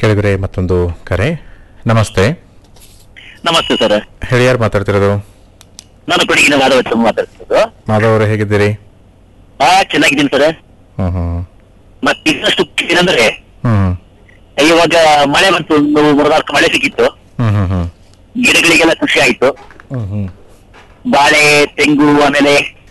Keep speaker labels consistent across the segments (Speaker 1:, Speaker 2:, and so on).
Speaker 1: ಕೆಳಗಡೆ ಮತ್ತೊಂದು ಕರೆ ನಮಸ್ತೆ
Speaker 2: ನಮಸ್ತೆ ಸರ್
Speaker 1: ಹೇಳಿ ಯಾರು ಮಾತಾಡ್ತಿರೋದು
Speaker 2: ನಾನು ಕೊಡಗಿನ ಮಾಧವ ಮಾತಾಡ್ತಿರೋದು
Speaker 1: ಮಾಧವ್ ಅವರು ಹೇಗಿದ್ದೀರಿ
Speaker 2: ಹಾ ಚೆನ್ನಾಗಿದ್ದೀನಿ ಸರ್
Speaker 1: ಹ್ಮ್ ಹ್ಮ್
Speaker 2: ಮತ್ತೆ ಇನ್ನಷ್ಟು ಏನಂದ್ರೆ
Speaker 1: ಹ್ಮ್
Speaker 2: ಇವಾಗ ಮಳೆ ಬಂತು ಒಂದು ಮೂರ್ನಾಲ್ಕು ಮಳೆ ಸಿಕ್ಕಿತ್ತು
Speaker 1: ಹ್ಮ್ ಹ್ಮ್ ಹ್ಮ್
Speaker 2: ಗಿಡಗಳಿಗೆಲ್ಲ ಖುಷಿ ಆಯ್ತು
Speaker 1: ಹ್ಮ್ ಹ್ಮ್
Speaker 2: ಬಾಳೆ ತೆಂಗು ಆಮೇಲೆ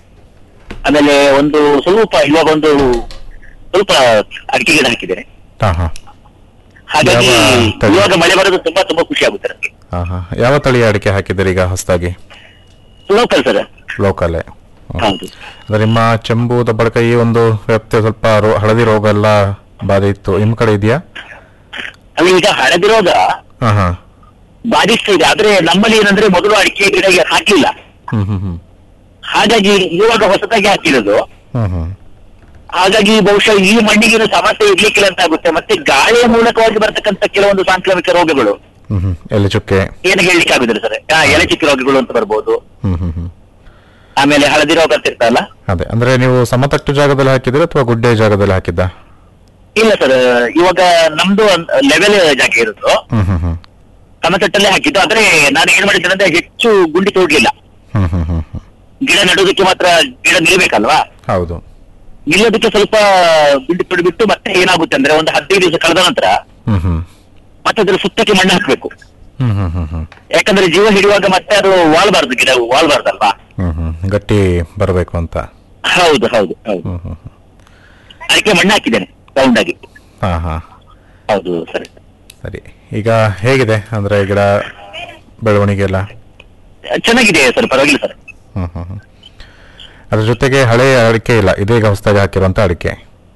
Speaker 2: ಆಮೇಲೆ ಒಂದು ಸ್ವಲ್ಪ ಇವಾಗ ಒಂದು ಸ್ವಲ್ಪ ಅಡಿಕೆ ಗಿಡ ಹಾಕಿದ್ದೇನೆ
Speaker 1: ಹಾ ಹಾ
Speaker 2: ಹಾಗಾಗಿ
Speaker 1: ಯಾವ ತಳಿ?
Speaker 2: ಇವಾಗ ಮಳೆ ಬರೋದು ತುಂಬಾ ತುಂಬಾ ಖುಷಿ ಆಗುತ್ತೆ ನನಗೆ
Speaker 1: ಹಾ ಹಾ ಯಾವ ತಳಿಯ ಅಡಿಕೆ ಹಾಕಿದ್ದೀರಿ ಈಗ ಹೊಸದಾಗಿ
Speaker 2: ಲೋಕಲ್ ಸರ್
Speaker 1: ಲೋಕಲೇ
Speaker 2: ಹೌದು
Speaker 1: ಅಂದ್ರೆ ನಿಮ್ಮ ಚೆಂಬು ದಬ್ಬಳಕ ಈ ಒಂದು ವ್ಯಾಪ್ತಿ ಸ್ವಲ್ಪ ರೋ- ಹಳದಿ ರೋಗ ಎಲ್ಲ ಬಾಧೆ ಇತ್ತು ನಿಮ್ ಕಡೆ ಇದೆಯಾ
Speaker 2: ಅಲ್ಲಿ ಈಗ ಹಳದಿರೋದ
Speaker 1: ಹಾ ಹಾ
Speaker 2: ಬಾಧಿಸ್ತಾ ಇದೆ ಆದ್ರೆ ನಮ್ಮಲ್ಲಿ ಏನಂದ್ರೆ ಮೊದಲು ಅಡಿಕೆ ಗಿಡ ಹಾಕ್ಲಿಲ್ಲ
Speaker 1: ಹ್ಮ್ ಹ್ಮ್ ಹ್ಮ್
Speaker 2: ಹಾಗಾಗಿ ಇವಾಗ ಹೊಸದಾಗಿ ಹಾಕಿರೋದು
Speaker 1: ಹ್ಮ್ ಹ್ಮ್
Speaker 2: ಹಾಗಾಗಿ ಬಹುಶಃ ಈ ಮಣ್ಣಿಗೆ ಇರೋ ಸಮಸ್ಯೆ ಇರ್ಲಿಕ್ಕಿಲ್ಲ ಅಂತ ಆಗುತ್ತೆ ಮತ್ತೆ ಗಾಳಿಯ ಮೂಲಕವಾಗಿ ಬರ್ತಕ್ಕಂಥ ಕೆಲವೊಂದು ಸಾಂಕ್ರಾಮಿಕ ರೋಗಗಳು
Speaker 1: ಹ್ಮ್ ಹ್ಮ್ ಎಲೆ ಚುಕ್ಕೆ
Speaker 2: ಏನು ಹೇಳಲಿಕ್ಕೆ ಆಗುದಿಲ್ಲ ಸರ್ ಆ, ಎಲೆ ಚಿಕ್ಕ ರೋಗಗಳು ಅಂತ ಬರ್ಬೋದು
Speaker 1: ಹ್ಮ್ ಹ್ಮ್ ಹ್ಮ್
Speaker 2: ಆಮೇಲೆ ಹಳದಿ ರೋಗ ಅಂತ ಇರ್ತಲ್ಲ
Speaker 1: ಅದೇ ಅಂದ್ರೆ ನೀವು ಸಮತಟ್ಟು ಜಾಗದಲ್ಲಿ ಹಾಕಿದ್ರೆ ಅಥವಾ ಗುಡ್ಡೆ ಜಾಗದಲ್ಲಿ ಹಾಕಿದ್ದ
Speaker 2: ಇಲ್ಲ ಸರ್ ಇವಾಗ ನಮ್ದು ಲೆವೆಲ್ ಜಾಗ ಇರೋದು
Speaker 1: ಹ್ಮ್ ಹ್ಮ್ ಹ್ಮ್
Speaker 2: ಸಮತಟ್ಟಲ್ಲೇ ಹಾಕಿದ್ದು ಆದ್ರೆ ನಾನು ಏನ್ ಮಾಡಿದ್ದೇನೆ ಅಂದ್ರೆ ಹೆಚ್ಚು ಗುಂಡಿ ತೋಡ್ಲಿಲ್ಲ
Speaker 1: ಹ್ಮ್ ಹ್ಮ್ ಹ್ಮ್ ಹ್ಮ್
Speaker 2: ಗಿಡ ನೆಡೋದಕ್ಕೆ ಮಾತ್ರ ಗಿಡ ನಿಲ್ಬೇಕಲ್ವಾ
Speaker 1: ಹೌದು
Speaker 2: ನಿಲ್ಲೋದಕ್ಕೆ ಸ್ವಲ್ಪ ಗುಂಡಿ ತೊಡಿಬಿಟ್ಟು ಮತ್ತೆ ಏನಾಗುತ್ತೆ ಅಂದ್ರೆ ಒಂದು ಹದಿನೈದು ದಿವಸ ಕಳೆದ ನಂತರ
Speaker 1: ಹ್ಮ್ ಹ್ಮ್
Speaker 2: ಮತ್ತೆ ಅದ್ರ ಸುತ್ತಕ್ಕೆ ಮಣ್ಣು ಹಾಕ್ಬೇಕು
Speaker 1: ಹ್ಮ್ ಹ್ಮ್ ಹ್ಮ್ ಹ್ಮ್
Speaker 2: ಯಾಕಂದ್ರೆ ಜೀವ ಹಿಡಿಯುವಾಗ ಮತ್ತೆ ಅದು ವಾಳ್ಬಾರ್ದು ಗಿಡ ವಾಳ್ಬಾರ್ದಲ್ವಾ
Speaker 1: ಹ್ಮ್ ಹ್ಮ್ ಗಟ್ಟಿ ಬರಬೇಕು ಅಂತ
Speaker 2: ಹೌದು ಹೌದು ಹೌದು
Speaker 1: ಹ್ಮ್ ಹ್ಮ್ ಹ್ಮ್
Speaker 2: ಅದಕ್ಕೆ ಮಣ್ಣು ಹಾಕಿದ್ದೇನೆ ರೌಂಡ್ ಆಗಿ
Speaker 1: ಹಾ ಹಾ
Speaker 2: ಹೌದು ಸರಿ
Speaker 1: ಸರಿ ಈಗ ಹೇಗಿದೆ ಅಂದ್ರೆ ಗಿಡ ಬೆಳವಣಿಗೆ ಎಲ್ಲ
Speaker 2: ಚೆನ್ನಾಗಿದೆ ಸರ್ ಪರವಾಗಿಲ್ಲ ಸರ್
Speaker 1: ಹ್ಮ್ ಹ್ಮ್ ಹ್ಮ್ ಅದ್ರ ಜೊತೆಗೆ ಹಳೆ ಅಡಿಕೆ ಇಲ್ಲ ಇದೀಗ ಹೊಸದಾಗಿ ಹಾಕಿರುವಂತ ಅಡಿಕೆ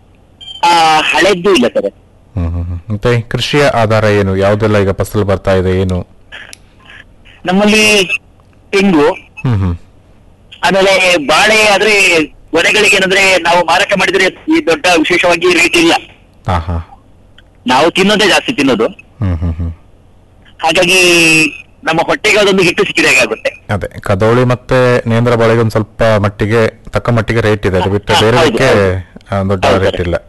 Speaker 2: ಆ ಹಳೆದ್ದು ಇಲ್ಲ ಸರ್
Speaker 1: ಹ್ಮ್ ಹ್ಮ್ ಹ್ಮ್ ಮತ್ತೆ ಕೃಷಿಯ ಆಧಾರ ಏನು ಯಾವ್ದೆಲ್ಲ ಈಗ ಫಸಲು ಬರ್ತಾ ಇದೆ ಏನು
Speaker 2: ನಮ್ಮಲ್ಲಿ ತೆಂಗು
Speaker 1: ಹ್ಮ್ ಹ್ಮ್
Speaker 2: ಆಮೇಲೆ ಬಾಳೆ ಆದ್ರೆ ಗೊನೆಗಳಿಗೆ ಏನಂದ್ರೆ ನಾವು ಮಾರಾಟ ಮಾಡಿದ್ರೆ ಈ ದೊಡ್ಡ ವಿಶೇಷವಾಗಿ ರೇಟ್ ಇಲ್ಲ
Speaker 1: ಹಾ ಹಾ
Speaker 2: ನಾವು ತಿನ್ನೋದೇ ಜಾಸ್ತಿ ತಿನ್ನೋದು
Speaker 1: ಹ್ಮ್ ಹ್ಮ್ ಹ್ಮ್
Speaker 2: ಹಾಗಾಗಿ ನಮ್ಮ ಹೊಟ್ಟೆಗೆ ಅದೊಂದು ಹಿಟ್ಟು ಸಿಕ್ಕಿದ ಹಾಗೆ ಆಗುತ್ತೆ
Speaker 1: ಅದೇ ಕದೋಳಿ ಮತ್ತೆ ನೇಂದ್ರ ಬಾಳೆಗೆ ಒಂದ್ ಸ್ವಲ್ಪ ಮಟ್ಟಿಗೆ ತಕ್ಕ ಮಟ್ಟಿಗೆ ರೇಟ್ ಇದೆ ಅದು ಬಿಟ್ಟು
Speaker 2: ಹಾ,
Speaker 1: ಬೇರೆ
Speaker 2: ಹೌದು,
Speaker 1: ದೊಡ್ಡ
Speaker 2: ಹೌದು
Speaker 1: ರೇಟ್
Speaker 2: ಸರ್.
Speaker 1: ಇಲ್ಲ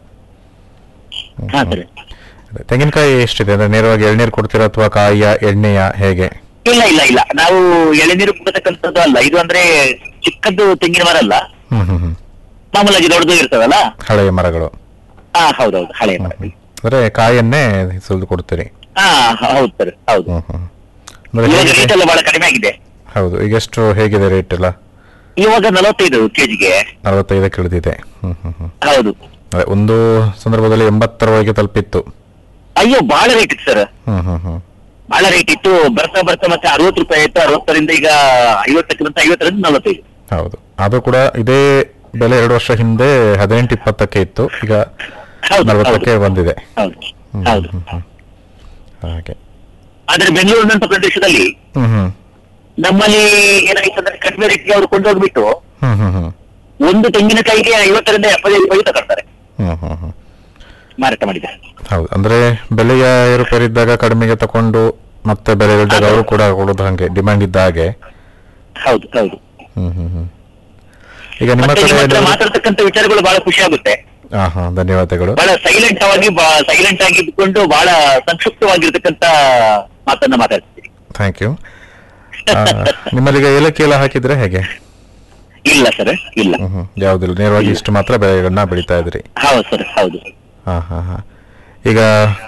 Speaker 2: ಹಾ ಸರ್
Speaker 1: ಅದೇ, ತೆಂಗಿನಕಾಯಿ ಎಷ್ಟಿದೆ ಅಂದ್ರೆ ನೇರವಾಗಿ ಎಳ್ನೀರು ಕೊಡ್ತೀರಾ ಅಥವಾ ಕಾಯಿಯ ಎಣ್ಣೆಯ ಹೇಗೆ
Speaker 2: ಇಲ್ಲ ಇಲ್ಲ ಇಲ್ಲ ನಾವು ಎಳೆನೀರು ಕೊಡತಕ್ಕಂಥದ್ದು ಅಲ್ಲ ಇದು ಅಂದ್ರೆ ಚಿಕ್ಕದ್ದು ತೆಂಗಿನ ಮರ ಅಲ್ಲ
Speaker 1: ಹ್ಮ್ ಹ್ಮ್ ಹ್ಮ್
Speaker 2: ಮಾಮೂಲಾಗಿ ದೊಡ್ಡದು ಇರ್ತವಲ್ಲ
Speaker 1: ಹಳೆಯ ಮರಗಳು
Speaker 2: ಹಾ ಹೌದೌದು ಹಳೆ ಮರ
Speaker 1: ಹ್ಮ್ ಹ್ಮ್. ಅಂದ್ರೆ ಕಾಯನ್ನೇ ಸುಲಿದು ಕೊಡ್ತೀರಿ
Speaker 2: ಹಾ ಹೌದು ಸರ್ ಹೌದು
Speaker 1: ಹ್ಮ್ ಹ್ಮ್ ಅಂದ್ರೆ
Speaker 2: ಇವಾಗ
Speaker 1: ಹೇಗಿದೆ?
Speaker 2: ರೇಟ್ ಎಲ್ಲ ಬಹಳ ಕಡಿಮೆ ಆಗಿದೆ
Speaker 1: ಹೌದು ಈಗ ಎಷ್ಟು ಹೇಗಿದೆ ರೇಟ್ ಎಲ್ಲ
Speaker 2: ಇವಾಗ ನಲವತ್ತೈದು ಕೆಜಿಗೆ
Speaker 1: ನಲವತ್ತೈದಕ್ಕೆ ಇಳಿದಿದೆ ಹ್ಮ್ ಹ್ಮ್ ಹ್ಮ್
Speaker 2: ಹೌದು
Speaker 1: ಅದೇ ಒಂದು ಸಂದರ್ಭದಲ್ಲಿ ಎಂಬತ್ತರವರೆಗೆ ತಲುಪಿತ್ತು
Speaker 2: ಅಯ್ಯೋ ಬಹಳ ರೇಟ್ ಇತ್ತು ಸರ್
Speaker 1: ಹ್ಮ್ ಹ್ಮ್ ಹ್ಮ್
Speaker 2: ಬಹಳ ರೇಟ್ ಇತ್ತು ಬರ್ತಾ ಬರ್ತಾ ಮತ್ತೆ ಅರವತ್ತು ರೂಪಾಯಿ ಆಯ್ತು ಅರವತ್ತರಿಂದ ಈಗ ಐವತ್ತಕ್ಕೆ ಬಂತ ಐವತ್ತರಿಂದ ನಲವತ್ತೈದು
Speaker 1: ಹೌದು ಅದು ಕೂಡ ಇದೇ ಬೆಲೆ ಎರಡು ವರ್ಷ ಹಿಂದೆ ಹದಿನೆಂಟು ಇಪ್ಪತ್ತಕ್ಕೆ ಇತ್ತು ಈಗ
Speaker 2: ಹೌದು,
Speaker 1: ನಲವತ್ತಕ್ಕೆ
Speaker 2: ಹೌದು.
Speaker 1: ಬಂದಿದೆ
Speaker 2: ಹೌದು
Speaker 1: ಹ್ಮ್,
Speaker 2: ಹೌದು
Speaker 1: ಹ್ಮ್, ಹ್ಮ್. ಹಾಗೆ
Speaker 2: ಆದ್ರೆ ಬೆಂಗಳೂರಿನಂತ ಪ್ರದೇಶದಲ್ಲಿ
Speaker 1: ಹ್ಮ್ ಹ್ಮ್
Speaker 2: ನಮ್ಮಲ್ಲಿ ಏನಾಯ್ತು ಅಂದ್ರೆ ಕಡಿಮೆ ರೇಟ್ಗೆ ಅವರು ಕೊಂಡೋಗ್ಬಿಟ್ಟು
Speaker 1: ಹ್ಮ್ ಹ್ಮ್ ಹ್ಮ್
Speaker 2: ಒಂದು ತೆಂಗಿನಕಾಯಿಗೆ ಐವತ್ತರಿಂದ ಎಪ್ಪತ್ತೈದು ರೂಪಾಯಿ ತಗೊಳ್ತಾರೆ
Speaker 1: ಹ್ಮ್ ಹ್ಮ್ ಹ್ಮ್
Speaker 2: ಮಾರಾಟ ಮಾಡಿದ್ದಾರೆ
Speaker 1: ಹೌದು ಅಂದ್ರೆ ಬೆಲೆಯ ಏರುಪೇರು ಇದ್ದಾಗ ಕಡಿಮೆಗೆ ತಕೊಂಡು ಮತ್ತೆ ಬೆಲೆ ಇಳಿದಾಗ ಅವರು ಕೂಡ ಕೊಡೋದು ಹಂಗೆ ಡಿಮ್ಯಾಂಡ್ ಇದ್ದ ಹಾಗೆ
Speaker 2: ಹೌದು ಹೌದು
Speaker 1: ಹ್ಮ್ ಹ್ಮ್ ಹ್ಮ್ ಈಗ ನಿಮ್ಮ
Speaker 2: ಮತ್ತೆ
Speaker 1: ಕಡೆ
Speaker 2: ನಿಮ್ಮ ಹತ್ರ
Speaker 1: ಏನಾದ್ರು-
Speaker 2: ಮಾತಾಡ್ತಕ್ಕಂಥ ವಿಚಾರಗಳು ಬಹಳ ಖುಷಿ ಆಗುತ್ತೆ
Speaker 1: ಹಾ ಹಾ ಧನ್ಯವಾದಗಳು
Speaker 2: ಬಹಳ ಸೈಲೆಂಟ್ ಆಗಿ ಸೈಲೆಂಟ್ ಆಗಿ ಇದ್ಕೊಂಡು ಬಹಳ ಸಂಕ್ಷಿಪ್ತವಾಗಿರ್ತಕ್ಕಂಥ ಮಾತನ್ನ ಮಾತಾಡ್ತೀರಿ
Speaker 1: ಥ್ಯಾಂಕ್ ಯು ನಿಮ್ಮಲ್ಲಿ ಈಗ ಏಲಕ್ಕಿ ಎಲ್ಲ ಹಾಕಿದ್ರೆ ಹೇಗೆ
Speaker 2: ಇಲ್ಲ ಸರ್ ಇಲ್ಲ
Speaker 1: ಹ್ಮ್ ಹ್ಮ್ ಯಾವುದಿಲ್ಲ ನೇರವಾಗಿ ಇಷ್ಟು ಮಾತ್ರ ಬೆಳೆಗಳನ್ನ ಬೆಳೀತಾ ಇದ್ರಿ
Speaker 2: ಹೌದು ಸರ್ ಹೌದು
Speaker 1: ಹಾ ಹಾ ಹಾ ಈಗ